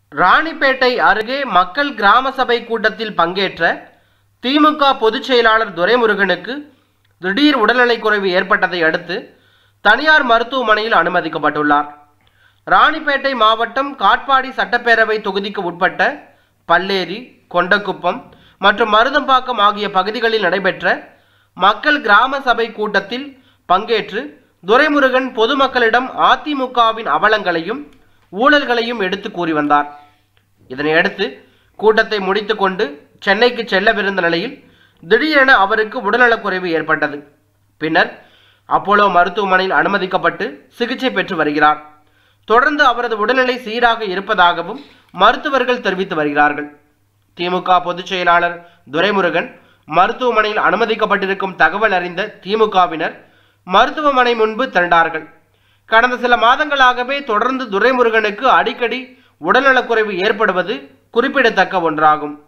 ராணிப்பேட்டை அருகே மக்கள் கிராம சபை கூட்டத்தில் பங்கேற்ற திமுக பொதுச் செயலாளர் துரைமுருகனுக்கு திடீர் உடல்நலைக்குறைவு ஏற்பட்டதை அடுத்து தனியார் மருத்துவமனையில் அனுமதிக்கப்பட்டுள்ளார் ராணிப்பேட்டை மாவட்டம் காட்பாடி சட்டப்பேரவை தொகுதிக்கு உட்பட்ட பல்லேரி கொண்டக்குப்பம் மற்றும் மருதம்பாக்கம் ஆகிய பகுதிகளில் நடைபெற்ற மக்கள் கிராம சபை கூட்டத்தில் பங்கேற்று துரைமுருகன் பொதுமக்களிடம் அதிமுகவின் அவலங்களையும் ஊழல்களையும் எடுத்து கூறி வந்தார் இதனையடுத்து கூட்டத்தை முடித்துக்கொண்டு சென்னைக்கு செல்லவிருந்த நிலையில் திடீரென அவருக்கு உடல்நலக்குறைவு ஏற்பட்டது பின்னர் அப்போலோ மருத்துவமனையில் அனுமதிக்கப்பட்டு சிகிச்சை பெற்று வருகிறார் தொடர்ந்து அவரது உடல்நிலை சீராக இருப்பதாகவும் மருத்துவர்கள் தெரிவித்து வருகிறார்கள் திமுக பொதுச் செயலாளர் துரைமுருகன் மருத்துவமனையில் அனுமதிக்கப்பட்டிருக்கும் தகவல் அறிந்த திமுகவினர் மருத்துவமனை முன்பு திரண்டார்கள் கடந்த சில மாதங்களாகவே தொடர்ந்து துரைமுருகனுக்கு அடிக்கடி உடல்நலக்குறைவு ஏற்படுவது குறிப்பிடத்தக்க ஒன்றாகும்